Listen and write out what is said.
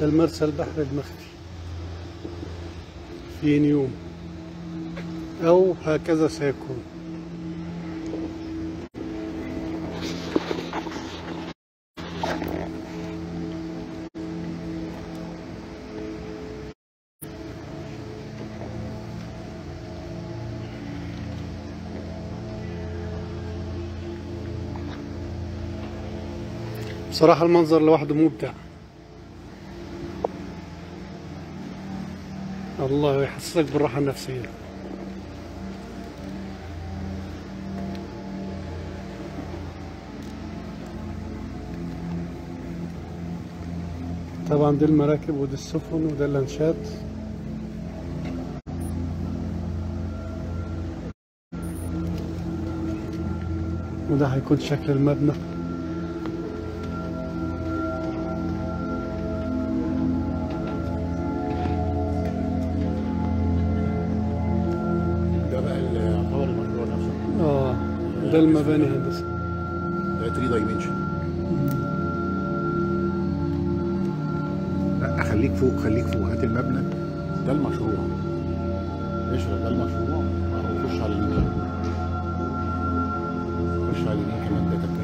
ده المرسى البحر المخفي في نيوم أو هكذا سيكون بصراحة المنظر لوحده مبدع الله يحسسك بالراحة النفسية طبعا دي المراكب ودي السفن وده اللانشات وده هيكون شكل المبنى ده بقى اللي يعتبر المشروع نفسه اه ده المباني هندسة ده 3 دايمنشن لا خليك فوق خليك فوق هات المبنى ده المشروع اشرب ده المشروع اهو خش على اليمين خش على اليمين كمان ده تكريم